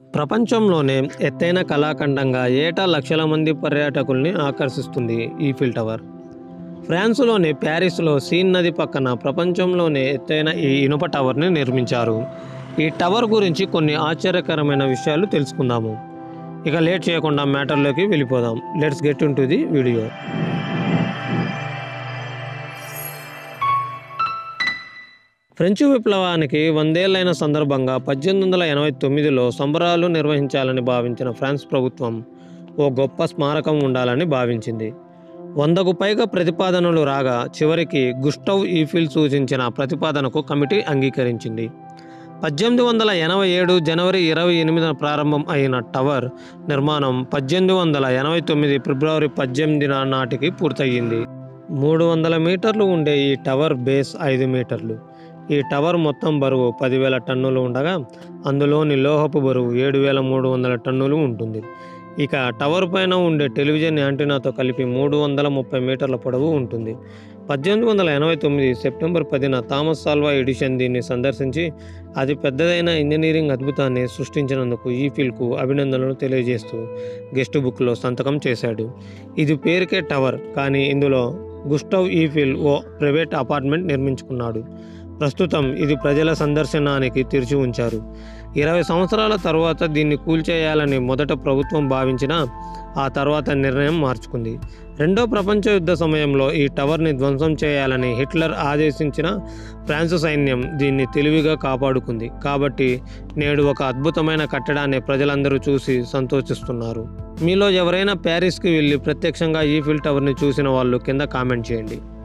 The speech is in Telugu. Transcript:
ప్రపంచంలోనే ఎత్తైన కళాఖండంగా ఏటా లక్షల మంది పర్యాటకుల్ని ఆకర్షిస్తుంది ఈఫిల్ టవర్ ఫ్రాన్స్లోని ప్యారిస్లో సీన్ నది పక్కన ప్రపంచంలోనే ఎత్తైన ఈ ఇనుప టవర్ని నిర్మించారు ఈ టవర్ గురించి కొన్ని ఆశ్చర్యకరమైన విషయాలు తెలుసుకుందాము ఇక లేట్ చేయకుండా మ్యాటర్లోకి వెళ్ళిపోదాం let's get into the video French విప్లవానికి వందేళ్లైన సందర్భంగా పద్దెనిమిది వందల ఎనభై తొమ్మిదిలో సంబరాలు నిర్వహించాలని భావించిన ఫ్రాన్స్ ప్రభుత్వం ఓ గొప్ప స్మారకం ఉండాలని భావించింది వందకు పైగా ప్రతిపాదనలు రాగా చివరికి గుస్టవ్ ఈఫిల్ సూచించిన ప్రతిపాదనకు కమిటీ అంగీకరించింది పద్దెనిమిది వందల ఎనభై ఏడు జనవరి ఇరవై ఎనిమిదిన ప్రారంభం అయిన టవర్ నిర్మాణం పద్దెనిమిది వందల ఎనభై తొమ్మిది ఫిబ్రవరి పద్దెనిమిదిన నాటికి పూర్తయింది మూడు వందల మీటర్లు ఉండే ఈ టవర్ బేస్ ఐదు మీటర్లు ఈ టవర్ మొత్తం బరువు పదివేల టన్నులు ఉండగా అందులోని లోహపు బరువు ఏడు వేల మూడు వందల టన్నులు ఉంటుంది ఇక టవర్ పైన ఉండే టెలివిజన్ యాంటీనాతో కలిపి మూడు వందల ముప్పై మీటర్ల పొడవు ఉంటుంది పద్దెనిమిది వందల ఎనభై తొమ్మిది సెప్టెంబర్ పదిన థామస్ సాల్వా ఎడిషన్ దీన్ని సందర్శించి అది పెద్దదైన ఇంజనీరింగ్ అద్భుతాన్ని సృష్టించినందుకు ఈ ఫీల్డ్కు అభినందనలు తెలియజేస్తూ గెస్ట్ బుక్లో సంతకం చేశాడు ఇది పేరుకే టవర్ కానీ ఇందులో గుస్టవ్ ఈఫిల్ ఓ ప్రైవేట్ అపార్ట్మెంట్ నిర్మించుకున్నాడు ప్రస్తుతం ఇది ప్రజల సందర్శనానికి తెరిచి ఉంచారు ఇరవై సంవత్సరాల తర్వాత దీన్ని కూల్చేయాలని మొదట ప్రభుత్వం భావించినా ఆ తర్వాత నిర్ణయం మార్చుకుంది రెండో ప్రపంచ యుద్ధ సమయంలో ఈ టవర్ని ధ్వంసం చేయాలని హిట్లర్ ఆదేశించిన ఫ్రాన్స్ సైన్యం దీన్ని తెలివిగా కాపాడుకుంది కాబట్టి నేడు ఒక అద్భుతమైన కట్టడాన్ని ప్రజలందరూ చూసి సంతోషిస్తున్నారు మీలో ఎవరైనా ప్యారిస్కి వెళ్ళి ప్రత్యక్షంగా ఈఫిల్ టవర్ని చూసిన వాళ్ళు కింద కామెంట్ చేయండి